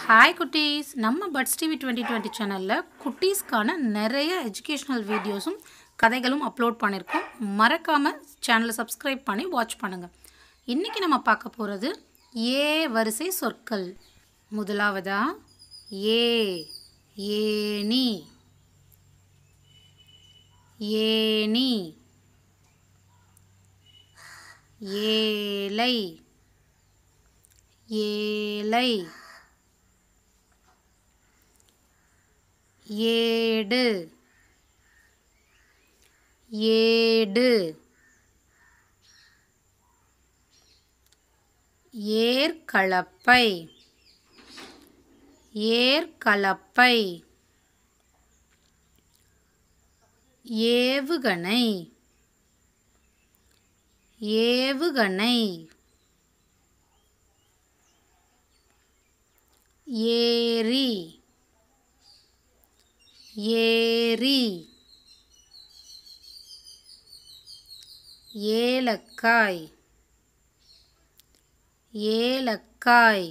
hi குட்டீஸ் நம்ம puts TV twenty twenty சேனலில் குட்டீஸ்க்கான நிறைய எஜுகேஷ்னல் வீடியோஸும் கதைகளும் அப்லோட் பண்ணியிருக்கோம் மறக்காமல் சேனலை சப்ஸ்கிரைப் பண்ணி வாட்ச் பண்ணுங்கள் இன்றைக்கி நம்ம பார்க்க போகிறது ஏ வரிசை சொற்கள் முதலாவதா ஏ ஏனி ஏனி ஏலை ஏலை ஏடு ஏடு ஏற்களப்பை ஏற்களப்பை ஏவுகணை ஏவுகணை ஏரி ஏரி ஏலக்காய் ஏலக்காய்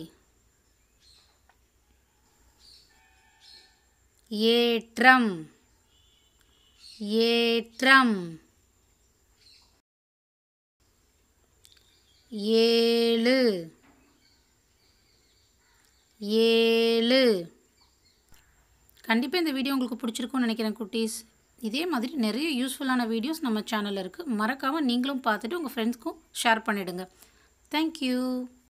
ஏற்றம் ஏற்றம் ஏழு ஏழு கண்டிப்பாக இந்த வீடியோ உங்களுக்கு பிடிச்சிருக்கும்னு நினைக்கிறேன் குட்டீஸ் இதே மாதிரி நிறைய யூஸ்ஃபுல்லான வீடியோஸ் நம்ம சேனலில் இருக்குது மறக்காமல் நீங்களும் பார்த்துட்டு உங்கள் ஃப்ரெண்ட்ஸ்க்கும் ஷேர் பண்ணிவிடுங்க தேங்க்யூ